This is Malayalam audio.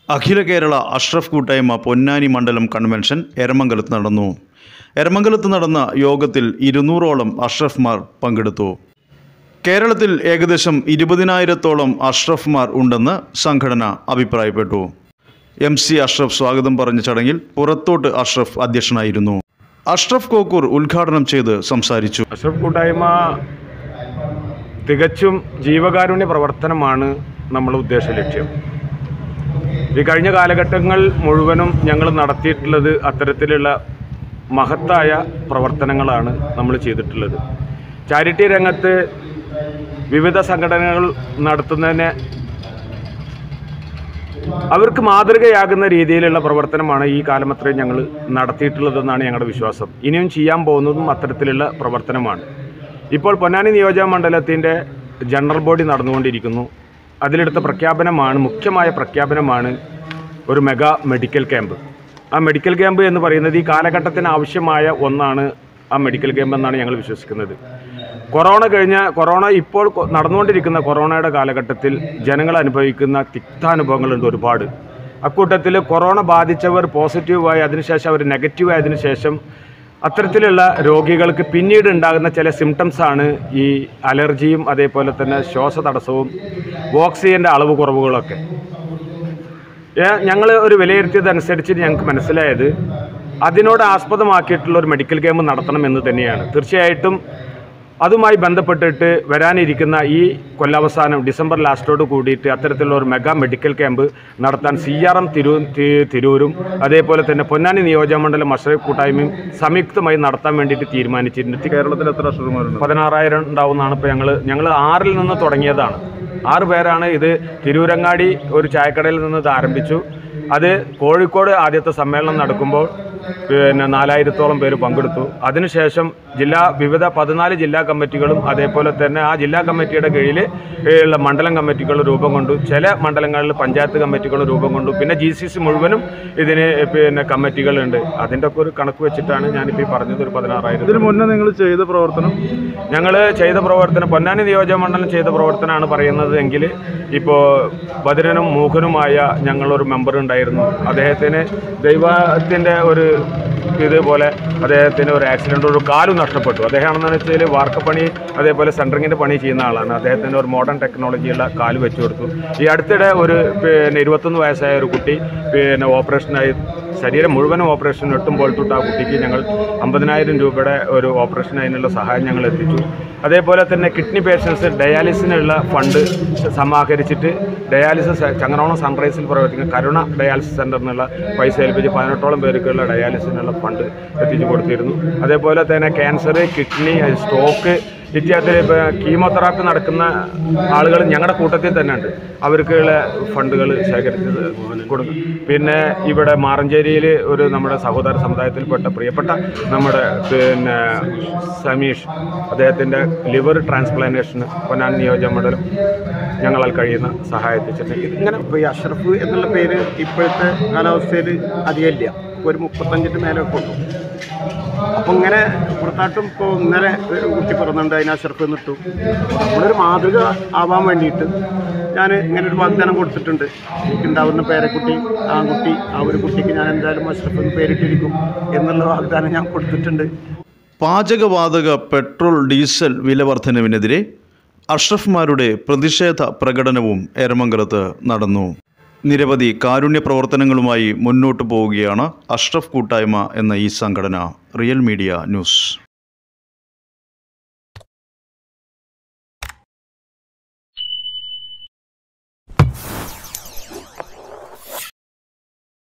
അഖില കേരള അഷ്റഫ് കൂട്ടായ്മ പൊന്നാനി മണ്ഡലം കൺവെൻഷൻ എരമംഗലത്ത് നടന്നു എരമംഗലത്ത് നടന്ന യോഗത്തിൽ ഇരുന്നൂറോളം അഷ്റഫ്മാർ പങ്കെടുത്തു കേരളത്തിൽ ഏകദേശം ഇരുപതിനായിരത്തോളം അഷ്റഫ്മാർ ഉണ്ടെന്ന് സംഘടന അഭിപ്രായപ്പെട്ടു എം സി അഷ്റഫ് സ്വാഗതം പറഞ്ഞ ചടങ്ങിൽ പുറത്തോട്ട് അഷ്റഫ് അധ്യക്ഷനായിരുന്നു അഷ്റഫ് കോക്കൂർ ഉദ്ഘാടനം ചെയ്ത് സംസാരിച്ചു അഷ്റഫ് കൂട്ടായ്മ തികച്ചും ജീവകാരുണ്യ പ്രവർത്തനമാണ് നമ്മുടെ ഉദ്ദേശ ലക്ഷ്യം ഈ കഴിഞ്ഞ കാലഘട്ടങ്ങൾ മുഴുവനും ഞങ്ങൾ നടത്തിയിട്ടുള്ളത് അത്തരത്തിലുള്ള മഹത്തായ പ്രവർത്തനങ്ങളാണ് നമ്മൾ ചെയ്തിട്ടുള്ളത് ചാരിറ്റി രംഗത്ത് വിവിധ സംഘടനകൾ നടത്തുന്നതിനെ അവർക്ക് മാതൃകയാകുന്ന രീതിയിലുള്ള പ്രവർത്തനമാണ് ഈ കാലമത്രയും ഞങ്ങൾ നടത്തിയിട്ടുള്ളതെന്നാണ് ഞങ്ങളുടെ വിശ്വാസം ഇനിയും ചെയ്യാൻ പോകുന്നതും അത്തരത്തിലുള്ള പ്രവർത്തനമാണ് ഇപ്പോൾ പൊന്നാനി നിയോജക മണ്ഡലത്തിൻ്റെ ജനറൽ ബോഡി നടന്നുകൊണ്ടിരിക്കുന്നു അതിലെടുത്ത പ്രഖ്യാപനമാണ് മുഖ്യമായ പ്രഖ്യാപനമാണ് ഒരു മെഗാ മെഡിക്കൽ ക്യാമ്പ് ആ മെഡിക്കൽ ക്യാമ്പ് എന്ന് പറയുന്നത് ഈ കാലഘട്ടത്തിന് ആവശ്യമായ ഒന്നാണ് ആ മെഡിക്കൽ ക്യാമ്പ് എന്നാണ് ഞങ്ങൾ വിശ്വസിക്കുന്നത് കൊറോണ കഴിഞ്ഞ കൊറോണ ഇപ്പോൾ കൊ- നടന്നുകൊണ്ടിരിക്കുന്ന കൊറോണയുടെ കാലഘട്ടത്തിൽ ജനങ്ങൾ അനുഭവിക്കുന്ന തിക്താനുഭവങ്ങളുണ്ട് ഒരുപാട് അക്കൂട്ടത്തിൽ കൊറോണ ബാധിച്ചവർ പോസിറ്റീവായി അതിനുശേഷം അവർ നെഗറ്റീവായി അതിനുശേഷം അത്തരത്തിലുള്ള രോഗികൾക്ക് പിന്നീട് ഉണ്ടാകുന്ന ചില സിംറ്റംസ് ആണ് ഈ അലർജിയും അതേപോലെ തന്നെ ശ്വാസതടസ്സവും ഓക്സിജൻ്റെ അളവ് കുറവുകളൊക്കെ ഞങ്ങൾ ഒരു വിലയിരുത്തിയതനുസരിച്ച് ഞങ്ങൾക്ക് മനസ്സിലായത് അതിനോട് ആസ്പദമാക്കിയിട്ടുള്ള ഒരു മെഡിക്കൽ ക്യാമ്പ് നടത്തണം എന്ന് തന്നെയാണ് തീർച്ചയായിട്ടും അതുമായി ബന്ധപ്പെട്ടിട്ട് വരാനിരിക്കുന്ന ഈ കൊല്ലാവസാനം ഡിസംബർ ലാസ്റ്റോട് കൂടിയിട്ട് അത്തരത്തിലുള്ള ഒരു മെഗാ മെഡിക്കൽ ക്യാമ്പ് നടത്താൻ സി ആർ എം തിരൂ തി- തിരൂരും അതേപോലെ തന്നെ പൊന്നാനി നിയോജകമണ്ഡലം മഷറഫ് കൂട്ടായ്മയും സംയുക്തമായി നടത്താൻ വേണ്ടിയിട്ട് തീരുമാനിച്ചിട്ടുണ്ട് കേരളത്തിൽ എത്ര അഷ്റഫ്മാരുണ്ട് പതിനാറായിരം ഉണ്ടാവുന്നതാണ് ഇപ്പോൾ ഞങ്ങൾ ഞങ്ങൾ ആറിൽ നിന്ന് തുടങ്ങിയതാണ് ആറ് പേരാണ് ഇത് തിരൂരങ്ങാടി ഒരു ചായക്കടയിൽ നിന്ന് ഇത് ആരംഭിച്ചു അത് കോഴിക്കോട് ആദ്യത്തെ സമ്മേളനം നടക്കുമ്പോൾ പിന്നെ നാലായിരത്തോളം പേര് പങ്കെടുത്തു അതിനുശേഷം ജില്ലാ വിവിധ പതിനാല് ജില്ലാ കമ്മിറ്റികളും അതേപോലെ തന്നെ ആ ജില്ലാ കമ്മിറ്റിയുടെ കീഴിൽ ഉള്ള മണ്ഡലം കമ്മിറ്റികൾ രൂപം കൊണ്ടു ചില മണ്ഡലങ്ങളിൽ പഞ്ചായത്ത് കമ്മിറ്റികൾ രൂപം കൊണ്ടു പിന്നെ ജി സി സി മുഴുവനും ഇതിന് പിന്നെ കമ്മിറ്റികളുണ്ട് അതിൻ്റെ ഒക്കെ ഒരു കണക്ക് വെച്ചിട്ടാണ് ഞാനിപ്പോൾ ഈ പറഞ്ഞത് ഒരു പതിനാറായിരം ഇതിനു മുന്നേ നിങ്ങൾ ചെയ്ത പ്രവർത്തനം ഞങ്ങൾ ചെയ്ത പ്രവർത്തനം പൊന്നാനി നിയോജക മണ്ഡലം ചെയ്ത പ്രവർത്തനമാണ് പറയുന്നത് എങ്കിൽ ഇപ്പോൾ ബദിരനും മൂഖനുമായ ഞങ്ങളൊരു മെമ്പർ ഉണ്ടായിരുന്നു അദ്ദേഹത്തിന് ദൈവത്തിൻ്റെ ഒരു ഇതുപോലെ അദ്ദേഹത്തിന് ഒരു ആക്സിഡൻ്റ് ഒരു കാലും നഷ്ടപ്പെട്ടു അദ്ദേഹമാണെന്ന് വെച്ചാൽ വാർക്കപ്പണി അതേപോലെ സെൻട്രിങ്ങിൻ്റെ പണി ചെയ്യുന്ന ആളാണ് അദ്ദേഹത്തിന് ഒരു മോഡേൺ ടെക്നോളജിയുള്ള കാല് വെച്ചു കൊടുത്തു ഈ അടുത്തിടെ ഒരു പിന്നെ ഇരുപത്തൊന്ന് വയസ്സായ ഒരു കുട്ടി പിന്നെ ഓപ്പറേഷനായി ശരീരം മുഴുവനും ഓപ്പറേഷൻ എട്ടുമ്പോൾ തൊട്ട് ആ കുട്ടിക്ക് ഞങ്ങൾ അമ്പതിനായിരം രൂപയുടെ ഒരു ഓപ്പറേഷൻ അതിനുള്ള സഹായം ഞങ്ങൾ എത്തിച്ചു അതേപോലെ തന്നെ കിഡ്നി പേഷ്യൻസ് ഡയാലിസിനുള്ള ഫണ്ട് സമാഹരിച്ചിട്ട് ഡയാലിസിസ് ചങ്ങനോളം സൺറൈസിൽ പ്രവർത്തിക്കുന്ന കരുണ ഡയാലിസിസ് സെൻ്ററിനുള്ള പൈസ ഏൽപ്പിച്ച് പതിനെട്ടോളം പേർക്കുള്ള ഡയാലിസിനുള്ള ഫണ്ട് എത്തിച്ചു കൊടുത്തിരുന്നു അതേപോലെ തന്നെ ക്യാൻസർ കിഡ്നി സ്ട്രോക്ക് ഇത്യാദിൽ ഇപ്പോൾ കീമോതെറാപ്പി നടക്കുന്ന ആളുകൾ ഞങ്ങളുടെ കൂട്ടത്തിൽ തന്നെ ഉണ്ട് അവർക്കുള്ള ഫണ്ടുകൾ ശേഖരിച്ച് കൊടുക്കും പിന്നെ ഇവിടെ മാറഞ്ചേരിയിൽ ഒരു നമ്മുടെ സഹോദര സമുദായത്തിൽപ്പെട്ട പ്രിയപ്പെട്ട നമ്മുടെ പിന്നെ സമീഷ് അദ്ദേഹത്തിൻ്റെ ലിവർ ട്രാൻസ്പ്ലാന്റേഷന് പൊന്നാൻ നിയോജക മണ്ഡലം ഞങ്ങളാൽ കഴിയുന്ന സഹായത്തിച്ചിട്ടുണ്ട് ഇങ്ങനെ ഇപ്പോൾ ഈ അഷ്റഫ് എന്നുള്ള പേര് ഇപ്പോഴത്തെ കാലാവസ്ഥയിൽ അധികമില്ല ഇപ്പോൾ ഒരു മുപ്പത്തഞ്ചിൻ്റെ മേലൊക്കെ ഉള്ളൂ അപ്പോൾ ഇങ്ങനെ പുറത്താട്ടും ഇപ്പോൾ ഇന്നലെ ഒരു കുട്ടി പിറന്നുണ്ട് അതിന് അഷ്റഫ് എന്നിട്ടു നമ്മളൊരു മാതൃക ആവാൻ വേണ്ടിയിട്ട് ഞാൻ ഇങ്ങനെ ഒരു വാഗ്ദാനം കൊടുത്തിട്ടുണ്ട് എനിക്കുണ്ടാവുന്ന പേരക്കുട്ടി ആൺകുട്ടി ആ ഒരു കുട്ടിക്ക് ഞാൻ എന്തായാലും അഷ്റഫ് എന്ന് പേരിട്ടിരിക്കും എന്നുള്ള വാഗ്ദാനം ഞാൻ കൊടുത്തിട്ടുണ്ട് പാചകവാതക പെട്രോൾ ഡീസൽ വില വർധനവിനെതിരെ അഷ്റഫ്മാരുടെ പ്രതിഷേധ പ്രകടനവും എരമംഗലത്ത് നടന്നു നിരവധി കാരുണ്യ പ്രവർത്തനങ്ങളുമായി മുന്നോട്ടു പോവുകയാണ് അഷ്റഫ് കൂട്ടായ്മ എന്ന ഈ സംഘടന റിയൽ മീഡിയ ന്യൂസ്